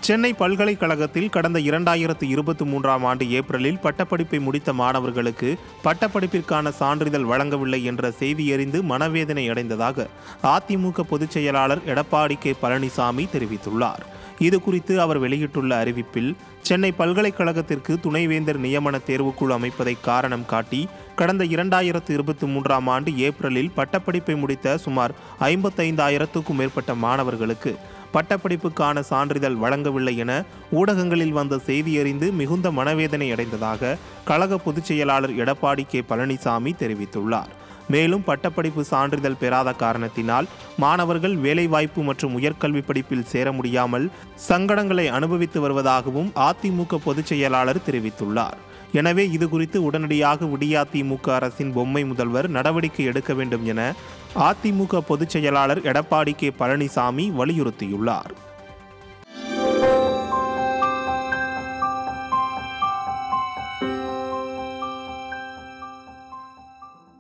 சென்னை பல்கலைக்கழகத்தில் கடந்த இரண்டாயிரத்து இருபத்தி மூன்றாம் ஆண்டு ஏப்ரலில் பட்டப்படிப்பை முடித்த மாணவர்களுக்கு பட்டப்படிப்பிற்கான சான்றிதழ் வழங்கவில்லை என்ற செய்தி அறிந்து மனவேதனை அடைந்ததாக அதிமுக பொதுச் செயலாளர் எடப்பாடி கே பழனிசாமி தெரிவித்துள்ளார் இது குறித்து அவர் வெளியிட்டுள்ள அறிவிப்பில் சென்னை பல்கலைக்கழகத்திற்கு துணைவேந்தர் நியமன தேர்வுக்குழு அமைப்பதை காரணம் காட்டி கடந்த இரண்டாயிரத்து இருபத்தி மூன்றாம் ஆண்டு ஏப்ரலில் பட்டப்படிப்பை முடித்த சுமார் ஐம்பத்தைந்தாயிரத்துக்கும் மேற்பட்ட மாணவர்களுக்கு பட்டப்படிப்புக்கான சான்றிதழ் வழங்கவில்லை என ஊடகங்களில் வந்த செய்தி அறிந்து மிகுந்த மனவேதனை அடைந்ததாக கழக பொதுச் செயலாளர் எடப்பாடி கே பழனிசாமி தெரிவித்துள்ளார் மேலும் பட்டப்படிப்பு சான்றிதழ் பெறாத காரணத்தினால் மாணவர்கள் வேலைவாய்ப்பு மற்றும் உயர்கல்வி படிப்பில் சேர முடியாமல் சங்கடங்களை அனுபவித்து வருவதாகவும் அதிமுக பொதுச் செயலாளர் தெரிவித்துள்ளார் எனவே இது குறித்து உடனடியாக விடியாதிமுக அரசின் பொம்மை முதல்வர் நடவடிக்கை எடுக்க வேண்டும் என அதிமுக பொதுச் செயலாளர் எடப்பாடி கே பழனிசாமி வலியுறுத்தியுள்ளார்